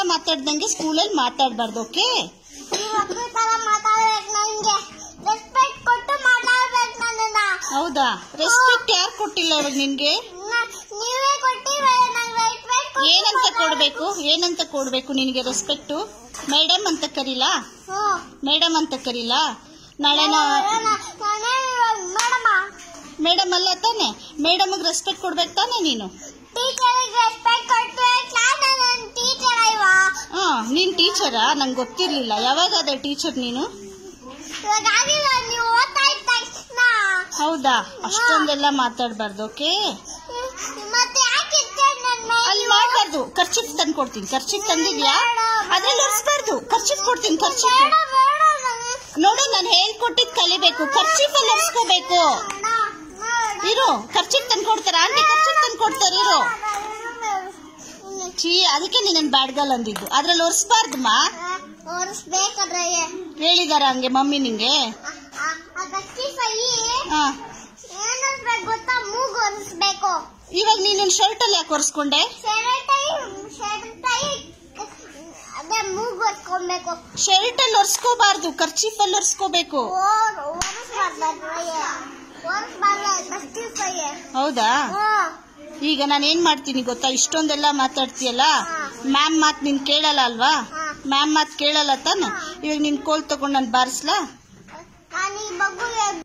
ಮಾತಾಡ್ದಂಗೆ ಸ್ಕೂಲಲ್ಲಿ ಮಾತಾಡ್ಬಾರ್ದು ಓಕೆ ನೀವು ಮಕ್ಳ ತರ ಮಾತಾಡ್ಬೇಕು ನಂಗೆ ರೆಸ್ಪೆಕ್ಟ್ ಕೊಟ್ಟು ಮಾತಾಡ್ಬೇಕು ನನ್ನನ್ನ ಹೌದಾ ರೆಸ್ಪೆಕ್ಟ್ ಯಾರು ಕೊಟ್ಟಿಲ್ಲ ಇವಾಗ ನಿನ್ಗೆ ನ- ನೀವೇ ಕೊಟ್ಟಿದ್ರೆ ನಂಗೆ ರೆಸ್ಪೆಕ್ಟ್ ಏನಂತ ಕೊಡ್ಬೇಕು ಏನಂತ ಕೊಡ್ಬೇಕು ನಿನಗೆ ರೆಸ್ಪೆಕ್ಟು ಮೇಡಮ್ ಅಂತ ಕರೀಲಾ ಹ್ಮ್ ಮೇಡಮ್ ಅಂತ ಕರೀಲಾ ನಾಳೆ ನಾ ಮೇಡಮ ಮೇಡಮ್ ಅಲ್ಲ ತಾನೆ ಮೇಡಮ್ಗೆ ರೆಸ್ಪೆಕ್ಟ್ ಕೊಡ್ಬೇಕು ತಾನೆ ನೀನು ಟೀಚರಿಗೆ ರೆಸ್ಪೆಕ್ಟ್ ಕೊಟ್ಟು ಕ್ಲಾಸ್ ನನ್ನ ಟೀಚರ್ ಅಲ್ವಾ ಹಾ ನೀನ್ ಟೀಚರಾ ನಂಗೆ ಗೊತ್ತಿರ್ಲಿಲ್ಲ ಯಾವಾಗ ಅದೇ ಟೀಚರ್ ನೀನು ಇವಾಗ ಆಗಿಲ್ಲ ನೀವು ಓದ್ತಾ ಇದ್ದ ತಕ್ಷಣ ಹೌದಾ ಅಷ್ಟೊಂದೆಲ್ಲ ಮಾತಾಡ್ಬಾರ್ದು ಓಕೆ ಮತ್ತೆ ಯಾಕೆ ಇಷ್ಟೇ ನನ್ನ ಅಲ್ಲಿ ಮಾಡ್ಬಾರ್ದು ಖರ್ಚಿಪ್ ತಂದು ಕೊಡ್ತೀನಿ ಖರ್ಚಿಪ್ ತಂದಿದ್ಯಾ ಅದ್ರಲ್ಲಿ ಒರೆಸ್ಬಾರ್ದು ಖರ್ಚಿಪ್ ಕೊಡ್ತೀನಿ ಖರ್ಚಿಪ್ ಬೇಡ ಬೇಡ ನನಗೆ ನೋಡು ನಾನು ಹೇಳ್ಕೊಟ್ಟಿದ್ ಕಲಿಬೇಕು ಖರ್ಚಿಪ್ ಅಲ್ಲಿ ಒರೆಸ್ಕೋಬೇಕು ಬೇಡ ಬೇಡ ಇರು ಖರ್ಚಿಪ್ ತಂದು ಕೊಡ್ತಾರ ಆಂಟಿ ಖರ್ಚಿಪ್ ತಂದು ಕೊಡ್ತಾರೆ ಇರು ಚೀ ಅದಕ್ಕೆ ನೀನ್ ಬ್ಯಾಡ್ಗಲ್ ಅಂದಿದ್ದು ಅದ್ರಲ್ಲಿ ಒರೆಸ್ಬಾರ್ದಮ್ಮ ಒರೆಸ್ಬೇಕಾದ್ರೆ ಹೇಳಿದಾರ ಹಂಗೆ ಮಮ್ಮಿ ನಿಂಗೆ ಕಚ್ಚಿ ಸೈ ಹಾ ಏನಿಸ್ಬೇಕು ಗೊತ್ತಾ ಮೂಗು ಒರೆಸ್ಬೇಕು ಇವಾಗ ನೀನು ಶರ್ಟ್ ಅಲ್ಲಿ ಯಾಕೆ ಒರೆಸ್ಕೊಂಡೆ ಶೆರಟೈ ಶೆರಟೈ ಅದೇ ಮೂಗು ಒರೆಸ್ಕೊಬೇಕು ಶರ್ಟ್ ಅಲ್ಲಿ ಒರೆಸ್ಕೋಬಾರ್ದು ಖರ್ಚಿಪ್ ಅಲ್ಲಿ ಒರೆಸ್ಕೋಬೇಕು ಓರ್ ಒರೆಸ್ಬಾರ್ದು ಒರೆಸ್ಬಾರ್ದು ಕಚ್ಚಿ ಸೈ ಹೌದಾ ಹ್ಮ್ ಈಗ ನಾನು ಏನ್ ಮಾಡ್ತೀನಿ ಗೊತ್ತಾ ಇಷ್ಟೊಂದೆಲ್ಲ ಮಾತಾಡ್ತೀಯಲ್ಲ ಹಾ. ಮ್ಯಾಮ್ ಮಾತ್ ನೀನ್ ಕೇಳಲ್ಲ ಅಲ್ವಾ ಹಾ. ಮ್ಯಾಮ್ ಮಾತ್ ಕೇಳಲ್ಲ ತಾನೆ ಇವಾಗ ನಿನ್ ಕೋಲ್ ತಗೊಂಡ್ ನಾನು ಬಾರಿಸ್ಲಾ ನಾನು ಈ ಮಗುಗೆ